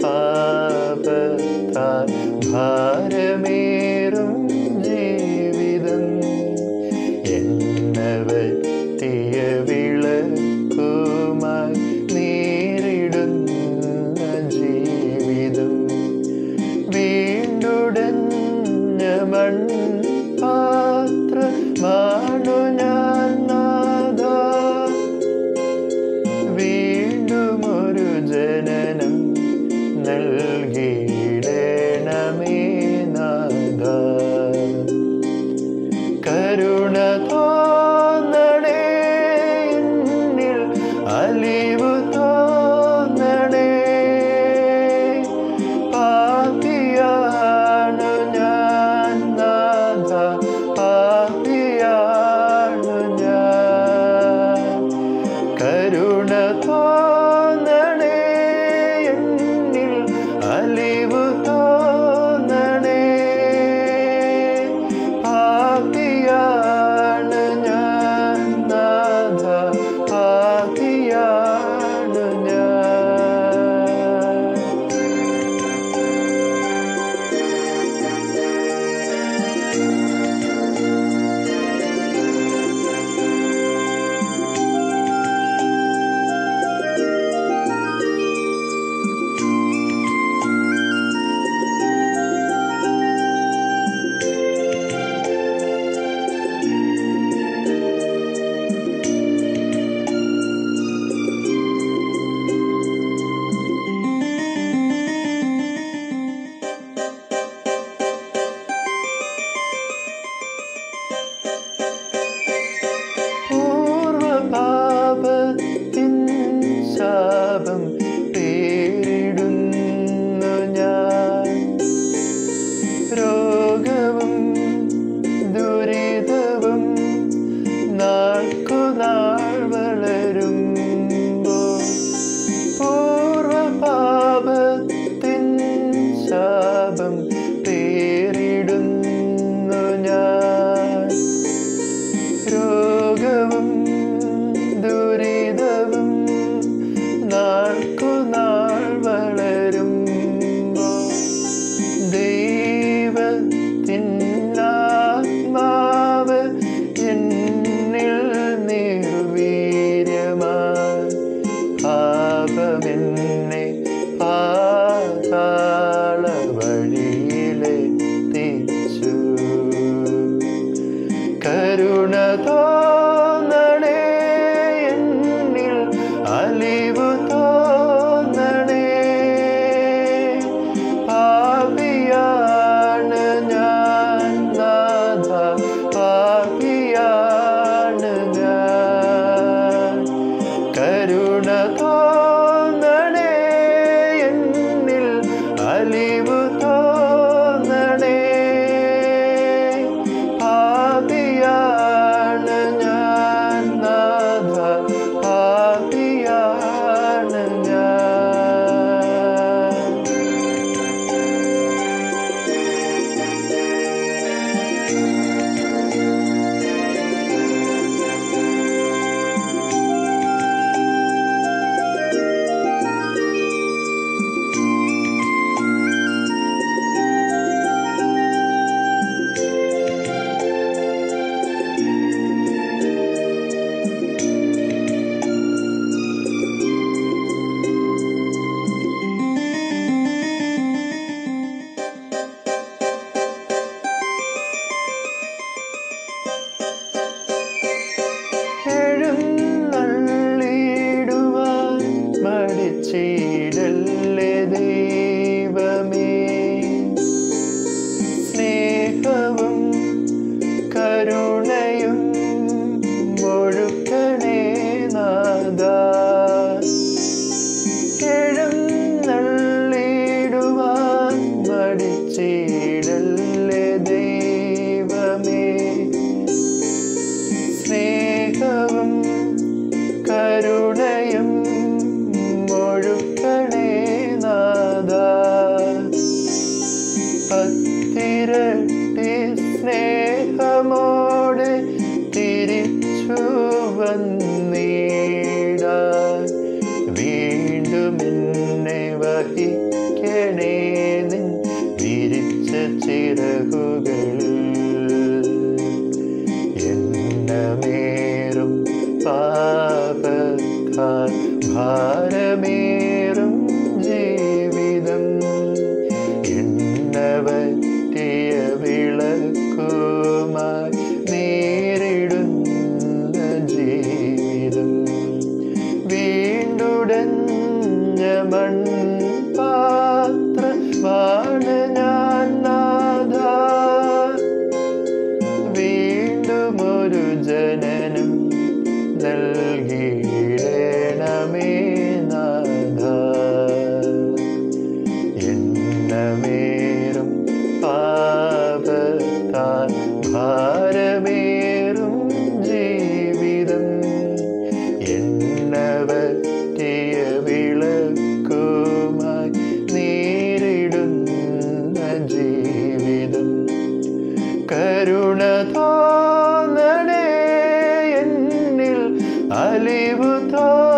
പാപത്താൽ ഭാരമേറും ജീവിതം എണ്ണവറ്റിയ വിളക്കുമായി നേരിടുന്ന ജീവിതം വീണ്ടുടഞ്ഞ മൺപാത്രമാണു ഞാൻ നാഥ വീണ്ടുമൊരു ജനനം നൽകിയിടണമേ നാഥ കരുണ തോന്നണേ എന്നിൽ അലിവു തോന്നണേ പാപിയാണു ഞാൻ നാഥ പാപിയാണു ഞാൻ കരുണ തോന്നണേ എന്നിൽ അലിവു തോന്നണേ പാപിയാണ് ഞാൻ നാഥ പാപിയാണ് ഞാൻ പൂർവപാപത്തിൻ ശാപം പേരിടുന്നു ഞാൻ രോഗവും ദുരിതവും നാൾക്കുനാൾ വളരുമ്പോൾ പൂർവപാപത്തിൻ ശാപം പേരിടുന്നു ഞാൻ രോഗവും ദുരിതവും നാൾക്കുനാൾ വളരുമ്പോൾ ദൈവത്തിനാത്മാവ് എന്നിൽ നിർവീര്യമായി പാപമെന്നെ പാതാള വഴിയിലെത്തിച്ചു കരുണ തോന്നണേ എന്നിൽ അലിവു തോന്നണേ പാപിയാണ് ഞാൻ നാഥ പാപിയാണ് ഞാൻ കരുണ തോന്നണേ എന്നിൽ അലിവു തോന്നണേ പാപിയാണ് ഞാൻ നാഥ പാപിയാണ് ഞാൻ യേശുവേ എന്നമേറും പാപത്താൽ ഭാരമേറും ജീവിതം എണ്ണവറ്റിയ വിളക്കുമായി നേരിടുന്ന ജീവിതം വീണ്ടുടഞ്ഞ മൺപാത്രമാണ് ഞാൻ നാഥ വീണ്ടും ഒരു ജനനം നൽകിയിടണമേ നാഥ എണ്ണമേറും പാപത്താൽ ഭാരമേറും ജീവിതം എണ്ണവറ്റിയ വിളക്കുമായി നേരിടുന്ന ജീവിതം കരുണ തോന്നണേ എന്നിൽ അലിവു തോ